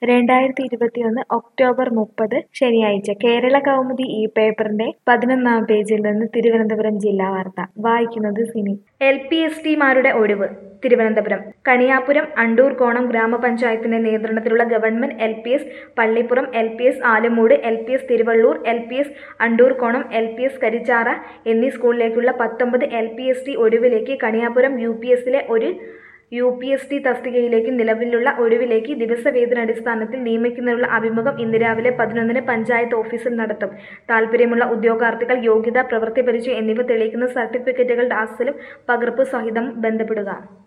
രണ്ടായിരത്തി ഇരുപത്തിയൊന്ന് ഒക്ടോബർ മുപ്പത് ശനിയാഴ്ച കേരള കൗമുദി ഈ പേപ്പറിന്റെ പതിനൊന്നാം പേജിൽ നിന്ന് തിരുവനന്തപുരം ജില്ലാ വാർത്ത വായിക്കുന്നത് സിനി എൽ പി എസ് ടിമാരുടെ ഒഴിവ് തിരുവനന്തപുരം കണിയാപുരം അണ്ടൂർ കോണം ഗ്രാമപഞ്ചായത്തിന്റെ നിയന്ത്രണത്തിലുള്ള government L P S Pallippuram L P S Alumoodu L P S Thiruvallur L P S Andoorkonam L P S Karichara എന്നീ സ്കൂളിലേക്കുള്ള പത്തൊമ്പത് എൽ പി എസ് ടി ഒഴിവിലേക്ക് കണിയാപുരം യു പി എസിലെ ഒരു യു പി എസ് ടി തസ്തികയിലേക്ക് നിലവിലുള്ള ഒഴിവിലേക്ക് ദിവസവേതനടിസ്ഥാനത്തിൽ നിയമിക്കുന്നതിനുള്ള അഭിമുഖം ഇന്ന് രാവിലെ പതിനൊന്നിന് പഞ്ചായത്ത് ഓഫീസിൽ നടത്തും താൽപ്പര്യമുള്ള ഉദ്യോഗാർത്ഥികൾ യോഗ്യത പ്രവൃത്തി പരിചയം എന്നിവ തെളിയിക്കുന്ന സർട്ടിഫിക്കറ്റുകളുടെ അസലും പകർപ്പ് സഹിതം ബന്ധപ്പെടുക